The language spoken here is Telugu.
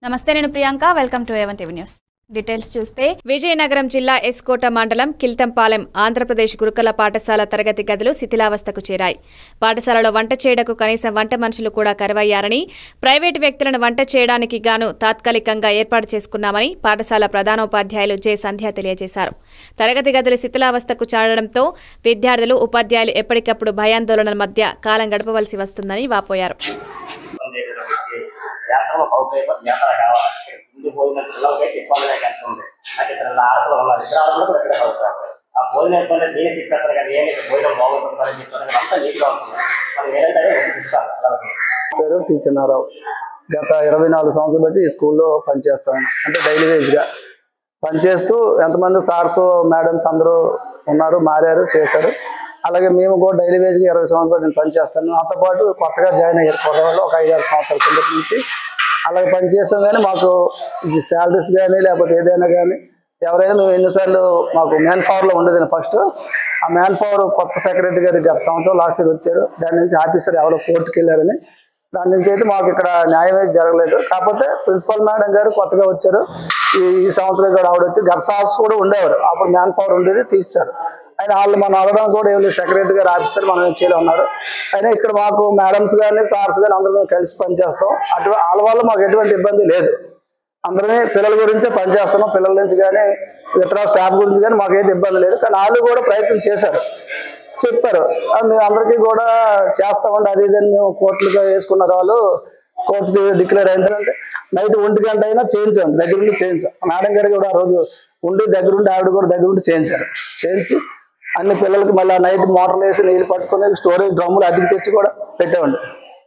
నమస్తే నేను Priyanka welcome to A one TV news details చూస్తే విజయనగరం జిల్లా ఎస్కోట మండలం కిల్తంపాలెం ఆంధ్రప్రదేశ్ గురుకుల పాఠశాల తరగతి గదులు శిథిలావస్థకు చేరాయి పాఠశాలలో వంట చేయడకు కనీసం వంట మనుషులు కూడా కరువయ్యారని ప్రైవేటు వ్యక్తులను వంట చేయడానికి గాను తాత్కాలికంగా ఏర్పాటు చేసుకున్నామని పాఠశాల ప్రధానోపాధ్యాయులు జె సంధ్య తెలియజేశారు తరగతి గదులు శిథిలావస్థకు చేరడంతో విద్యార్థులు ఉపాధ్యాయులు ఎప్పటికప్పుడు భయాందోళనల మధ్య కాలం గడపవలసి వస్తుందని వాపోయారు యాత్రలో సౌకర్యం యాత్ర కావాలి ముందు పోయిన పిల్లలకైతే ఇబ్బంది లేకుండా అంటే ఇక్కడ ఆడపిల్లలు ఉన్నారు ఇద్దరు ఆడపిల్లలు కూడా ఇక్కడే చదువుతారు ఆ భోజనం ఇబ్బంది దేని తిప్పేస్తారు కానీ ఏమి భోజనం బాగుంటుందని చెప్పారు కానీ అంతా నీట్గా ఉంటుంది మనం ఏదంటే అదే ఇస్తారు పిల్లలకి పేరు టీ చిన్నారావు గత ఇరవై నాలుగు సంవత్సరాలు బట్టి ఈ స్కూల్లో పనిచేస్తాను అంటే డైలీ వేజ్గా పనిచేస్తూ ఎంతమంది సార్స్ మేడమ్స్ అందరూ ఉన్నారు మారారు చేశారు అలాగే మేము కూడా డైలీ వేజ్గా ఇరవై సంవత్సరాలు నేను పనిచేస్తాను నాతో పాటు కొత్తగా జాయిన్ అయ్యారు కుర్రవాళ్ళు ఒక ఐదారు సంవత్సరాల కిందటి నుంచి అలాగే పనిచేస్తాం కానీ మాకు శాలరీస్ కానీ లేకపోతే ఏదైనా కానీ ఎవరైనా మేము ఎన్నిసార్లు మాకు మ్యాన్ పవర్లో ఉండేది ఫస్ట్ ఆ మ్యాన్ పవర్ కొత్త సెక్రటరీ గారు గత సంవత్సరం లాస్ట్ ఇయర్ వచ్చారు దాని నుంచి ఆఫీసర్ ఎవరో కోర్టుకి వెళ్ళారని దాని నుంచి అయితే మాకు ఇక్కడ న్యాయం అయితే జరగలేదు కాకపోతే ప్రిన్సిపల్ మేడం గారు కొత్తగా వచ్చారు ఈ ఈ సంవత్సరం కూడా ఆవిడ వచ్చి గత సంవత్సరం కూడా ఉండేవారు అప్పుడు మ్యాన్ పవర్ ఉండేది తీస్తారు ఆయన వాళ్ళు మనం అడగడం కూడా ఏం లేదు సెక్రటరీ గారు ఆఫీసర్ మనం ఏం చేయలే ఉన్నారు అయినా ఇక్కడ మాకు మేడమ్స్ కానీ సార్స్ కానీ అందరూ మేము కలిసి పనిచేస్తాం అటు వాళ్ళ వల్ల మాకు ఎటువంటి ఇబ్బంది లేదు అందరమే పిల్లల గురించే పనిచేస్తున్నాం పిల్లల నుంచి కానీ ఇతర స్టాఫ్ గురించి కానీ మాకు ఏది ఇబ్బంది లేదు కానీ వాళ్ళు కూడా ప్రయత్నం చేశారు చెప్పారు ఆ, మేము అందరికీ కూడా చేస్తామండి అది ఇది అని మేము కోర్టులుగా వేసుకున్నారు వాళ్ళు కోర్టు డిక్లేర్ అయిందంటే నైట్ ఒంటి గంట అయినా చేయించాం దగ్గర ఉండి చేయించాం మేడం గారు కూడా ఆ రోజు ఉండి దగ్గరుండి ఆవిడ కూడా దగ్గర ఉండి చేయించారు చేయించి అన్ని పిల్లలకి మళ్ళీ నైట్ మోటార్లు వేసి నీళ్ళు పట్టుకొని స్టోరేజ్ డ్రమ్ములు అద్దెకి తెచ్చి కూడా పెట్టామండి